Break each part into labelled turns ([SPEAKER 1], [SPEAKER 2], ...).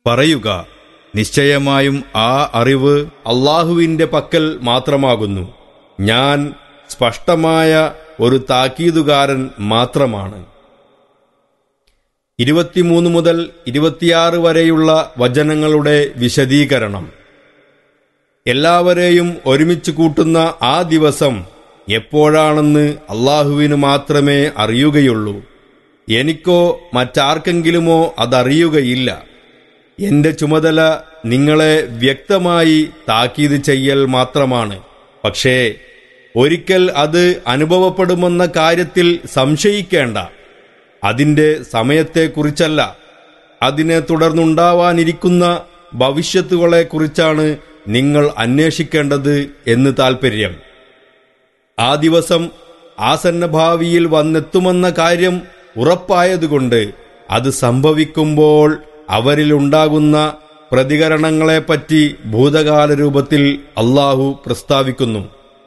[SPEAKER 1] പറയുക നിശ്ചയമായും ആ അറിവ് അള്ളാഹുവിന്റെ പക്കൽ മാത്രമാകുന്നു ഞാൻ സ്പഷ്ടമായ ഒരു താക്കീതുകാരൻ മാത്രമാണ് ഇരുപത്തിമൂന്ന് മുതൽ ഇരുപത്തിയാറ് വരെയുള്ള വചനങ്ങളുടെ വിശദീകരണം എല്ലാവരെയും ഒരുമിച്ച് കൂട്ടുന്ന ആ ദിവസം എപ്പോഴാണെന്ന് അള്ളാഹുവിന് മാത്രമേ അറിയുകയുള്ളൂ എനിക്കോ മറ്റാർക്കെങ്കിലുമോ അതറിയുകയില്ല എന്റെ ചുമതല നിങ്ങളെ വ്യക്തമായി താക്കീത് ചെയ്യൽ മാത്രമാണ് പക്ഷേ ഒരിക്കൽ അത് അനുഭവപ്പെടുമെന്ന കാര്യത്തിൽ സംശയിക്കേണ്ട അതിന്റെ സമയത്തെക്കുറിച്ചല്ല അതിനെ തുടർന്നുണ്ടാവാനിരിക്കുന്ന ഭവിഷ്യത്തുകളെക്കുറിച്ചാണ് നിങ്ങൾ അന്വേഷിക്കേണ്ടത് എന്ന് താൽപ്പര്യം ആ ദിവസം ആസന്നഭാവിയിൽ വന്നെത്തുമെന്ന കാര്യം ഉറപ്പായതുകൊണ്ട് അത് സംഭവിക്കുമ്പോൾ അവരിലുണ്ടാകുന്ന പ്രതികരണങ്ങളെപ്പറ്റി ഭൂതകാല രൂപത്തിൽ അള്ളാഹു പ്രസ്താവിക്കുന്നു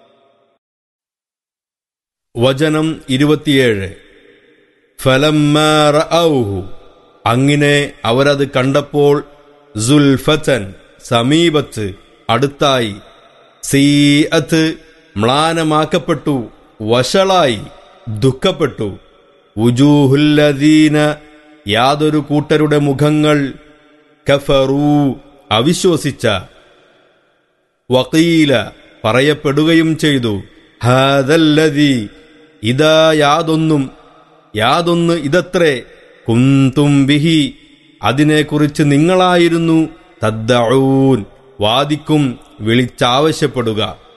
[SPEAKER 1] വചനം ഇരുപത്തിയേഴ് ഫലമ്മാ റഅൗഹു അങ്ങനെ അവരത് കണ്ടപ്പോൾ സുൽഫത്തൻ സമീപത്ത് അടുത്തായി സീഅത്ത് മ്ലാനമാക്കപ്പെട്ടു വഷളായി ദുഃഖപ്പെട്ടു ഉജൂഹുല്ലദീന യാതൊരു കൂട്ടരുടെ മുഖങ്ങൾ കഫറൂ അവിശ്വസിച്ച വക്കീല പറയപ്പെടുകയും ചെയ്തു ഹാദല്ലതി ഇതാ യാതൊന്നും യാതൊന്ന് ഇതത്രേ കുന്തും ബിഹി അതിനെക്കുറിച്ച് നിങ്ങളായിരുന്നു തദ്ദഊൻ വാദിക്കും വിളിച്ചാവശ്യപ്പെടുക